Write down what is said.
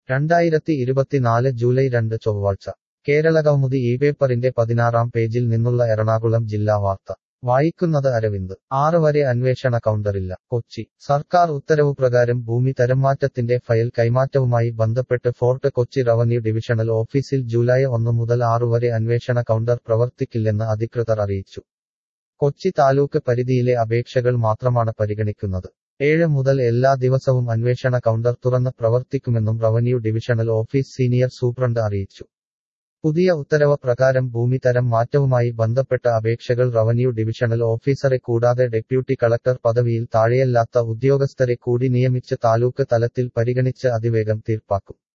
രണ്ടായിരത്തി ഇരുപത്തിനാല് ജൂലൈ രണ്ട് ചൊവ്വാഴ്ച കേരളകൗമുദി ഈ പേപ്പറിന്റെ പതിനാറാം പേജിൽ നിന്നുള്ള എറണാകുളം ജില്ലാ വാർത്ത വായിക്കുന്നത് അരവിന്ദ് ആറ് വരെ അന്വേഷണ കൗണ്ടറില്ല കൊച്ചി സർക്കാർ ഉത്തരവ് പ്രകാരം ഭൂമി തരംമാറ്റത്തിന്റെ ഫയൽ കൈമാറ്റവുമായി ബന്ധപ്പെട്ട് ഫോർട്ട് കൊച്ചി റവന്യൂ ഡിവിഷണൽ ഓഫീസിൽ ജൂലൈ ഒന്ന് മുതൽ ആറ് വരെ അന്വേഷണ കൗണ്ടർ പ്രവർത്തിക്കില്ലെന്ന് അധികൃതർ അറിയിച്ചു കൊച്ചി താലൂക്ക് പരിധിയിലെ അപേക്ഷകൾ മാത്രമാണ് പരിഗണിക്കുന്നത് ഏഴ് മുതൽ എല്ലാ ദിവസവും അന്വേഷണ കൗണ്ടർ തുറന്ന് പ്രവർത്തിക്കുമെന്നും revenue divisional office senior superintendent അറിയിച്ചു പുതിയ ഉത്തരവ് പ്രകാരം ഭൂമി തരം മാറ്റവുമായി ബന്ധപ്പെട്ട അപേക്ഷകൾ റവന്യൂ ഡിവിഷണൽ ഓഫീസറെ കൂടാതെ ഡെപ്യൂട്ടി കളക്ടർ പദവിയിൽ താഴെയല്ലാത്ത ഉദ്യോഗസ്ഥരെ കൂടി നിയമിച്ച് താലൂക്ക് തലത്തിൽ പരിഗണിച്ച് അതിവേഗം തീർപ്പാക്കും